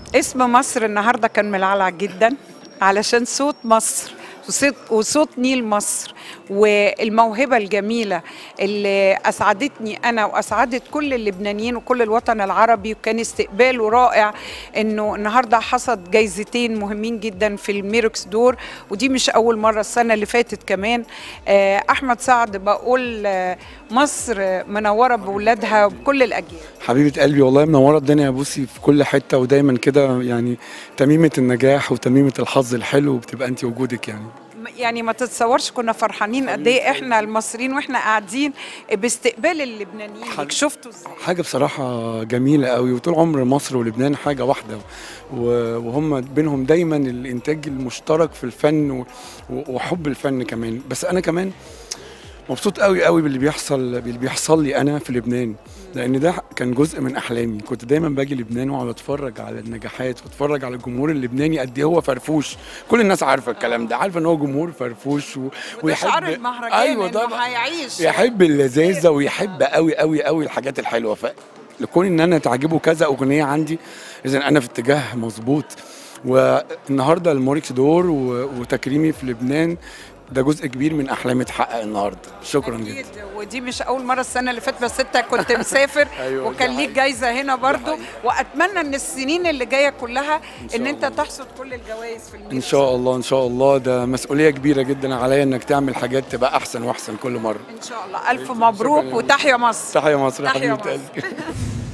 اسم مصر النهارده كان ملعلع جدا علشان صوت مصر وصوت, وصوت نيل مصر والموهبة الجميلة اللي أسعدتني أنا وأسعدت كل اللبنانيين وكل الوطن العربي وكان استقباله رائع إنه النهاردة حصد جايزتين مهمين جدا في الميركس دور ودي مش أول مرة السنة اللي فاتت كمان آه، أحمد سعد بقول آه، مصر منورة بولادها بكل الأجيال حبيبة قلبي والله منورة الدنيا يا بوسي في كل حتة ودايما كده يعني تميمة النجاح وتميمة الحظ الحلو بتبقى انت وجودك يعني يعني ما تتصورش كنا فرحانين قد ايه احنا المصريين واحنا قاعدين باستقبال اللبنانيين ليك. شفتوا ازاي حاجة بصراحة جميلة قوي وطول عمر مصر ولبنان حاجة واحدة و- وهم بينهم دايما الإنتاج المشترك في الفن و- وحب الفن كمان بس أنا كمان مبسوط قوي قوي باللي بيحصل باللي بيحصل لي أنا في لبنان لأن ده كان جزء من أحلامي كنت دايما باجي لبنان وأقعد أتفرج على النجاحات وأتفرج على الجمهور اللبناني قد إيه هو فرفوش كل الناس عارفة الكلام ده عارفة إن هو جمهور فرفوش و... وده شعار المهرجان أيوة انه ده هيعيش يحب اللذاذه ويحب قوي قوي قوي الحاجات الحلوه فلكون ان انا تعجبه كذا اغنيه عندي اذا انا في اتجاه مظبوط والنهارده الموريكس دور و- وتكريمي في لبنان ده جزء كبير من احلامي اتحقق النهارده شكرا أكيد جدا ودي مش اول مره السنه اللي فاتت بس انت كنت مسافر أيوة، وكان دي ليك حقيقة. جايزه هنا برضو واتمنى ان السنين اللي جايه كلها ان شاء انت الله. تحصد كل الجوائز في الميركس ان شاء الله ان شاء الله ده مسؤوليه كبيره جدا عليا انك تعمل حاجات تبقى احسن واحسن كل مره ان شاء الله الف مبروك شكراً. وتحيا مصر تحيا مصر يا تحيا حبيبه مصر. قلبي